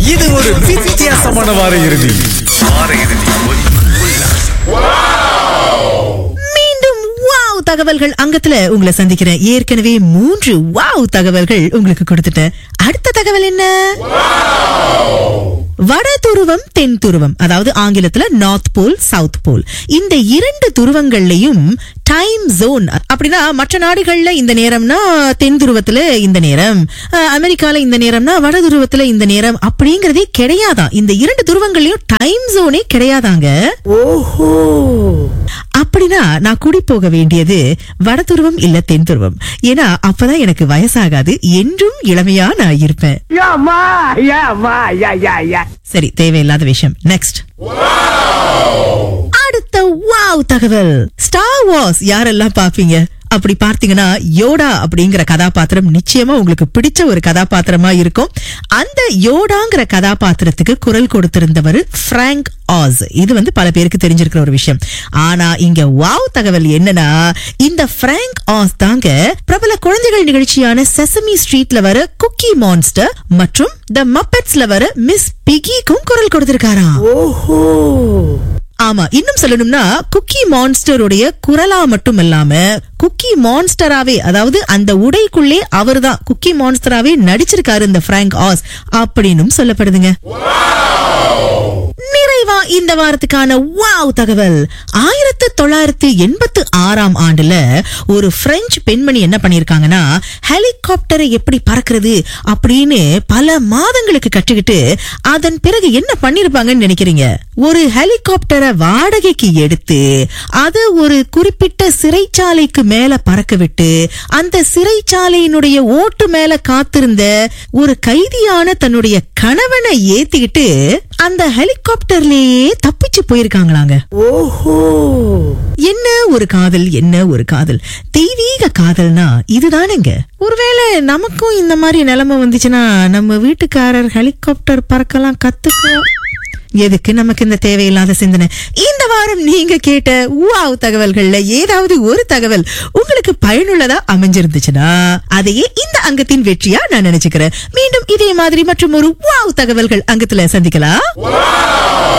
இது ஒரு வித்தியாசமான வார இறுதி மீண்டும் வாவ் தகவல்கள் அங்கத்துல உங்களை சந்திக்கிறேன் ஏற்கனவே மூன்று வாவ் தகவல்கள் உங்களுக்கு கொடுத்துட்டேன் அடுத்த தகவல் என்ன வட துருவம் தென் துருவம் அதாவது ஆங்கிலத்துல நார்த் போல் சவுத் போல் இந்த இரண்டு துருவங்கள்லயும் டைம் ஜோன் அப்படின்னா மற்ற நாடுகள்ல இந்த நேரம்னா தென் துருவத்துல இந்த நேரம் அஹ், அமெரிக்கால இந்த நேரம்னா வட துருவத்துல இந்த நேரம் அப்படிங்கறதே கிடையாதான் இந்த இரண்டு துருவங்கள்லயும் டைம் ஜோனே கிடையாதாங்க அப்படின்னா நான் குடி போக வேண்டியது வட துருவம் இல்ல தென் துருவம் ஏன்னா அப்பதான் எனக்கு வயசாகாது என்றும் இளமையா நான் இருப்பேன் ஏம்மா ஏம்மா யா யா யா சரி தேவையில்லாத விஷயம் நெக்ஸ்ட் அடுத்த வாவ் தகவல் ஸ்டார் வார்ஸ் யாரெல்லாம் பாப்பீங்க அப்படி பார்த்தீங்கன்னா யோடா அப்படிங்கிற கதாபாத்திரம் நிச்சயமா உங்களுக்கு பிடிச்ச ஒரு கதாபாத்திரமா இருக்கும் அந்த யோடாங்கிற கதாபாத்திரத்துக்கு குரல் கொடுத்திருந்தவர் பிராங்க் ஆஸ் இது வந்து பல பேருக்கு தெரிஞ்சிருக்கிற ஒரு விஷயம் ஆனா இங்க வாவ் தகவல் என்னன்னா இந்த பிராங்க் ஆஸ் தாங்க பிரபல குழந்தைகள் நிகழ்ச்சியான செசமி ஸ்ட்ரீட்ல வர குக்கி மான்ஸ்டர் மற்றும் த மப்பெட்ஸ்ல வர மிஸ் பிகிக்கும் குரல் கொடுத்திருக்காராம் ஆமா இன்னும் சொல்லணும்னா குக்கி மான்ஸ்டருடைய குரலா மட்டும் இல்லாம குக்கி மான்ஸ்டராவே அதாவது அந்த உடைக்குள்ளே அவர்தான் குக்கி மான்ஸ்டராவே நடிச்சிருக்காரு இந்த பிராங்க் ஆஸ் அப்படின்னும் சொல்லப்படுதுங்க நிறைவா இந்த வாரத்துக்கான வாவ் தகவல் ஆயிரத்து தொள்ளாயிரத்து எண்பத்து ஆறாம் ஆண்டுல ஒரு பிரெஞ்சு பெண்மணி என்ன பண்ணிருக்காங்கன்னா ஹெலிகாப்டரை எப்படி பறக்கிறது அப்படின்னு பல மாதங்களுக்கு கற்றுக்கிட்டு அதன் பிறகு என்ன பண்ணிருப்பாங்கன்னு நினைக்கிறீங்க ஒரு ஹெலிகாப்டரை வாடகைக்கு எடுத்து அதை ஒரு குறிப்பிட்ட சிறைச்சாலைக்கு மேல பறக்க விட்டு அந்த சிறைச்சாலையினுடைய ஓட்டு மேல காத்திருந்த ஒரு கைதியான தன்னுடைய கணவனை ஏத்திக்கிட்டு அந்த ஹெலிகாப்டர்லயே தப்பிச்சு போயிருக்காங்களாங்க என்ன ஒரு காதல் என்ன ஒரு காதல் தெய்வீக காதல்னா இதுதானேங்க ஒருவேளை நமக்கும் இந்த மாதிரி நிலைமை வந்துச்சுன்னா நம்ம வீட்டுக்காரர் ஹெலிகாப்டர் பறக்கலாம் கத்துக்குவோம் எதுக்கு நமக்கு இந்த தேவையில்லாத சிந்தனை இந்த வாரம் நீங்க கேட்ட வாவ் தகவல்கள்ல ஏதாவது ஒரு தகவல் உங்களுக்கு பயனுள்ளதா அமைஞ்சிருந்துச்சுன்னா அதையே இந்த அங்கத்தின் வெற்றியா நான் நினைச்சுக்கிறேன் மீண்டும் இதே மாதிரி மற்றும் ஒரு வாவ் தகவல்கள் அங்கத்துல சந்திக்கலாம்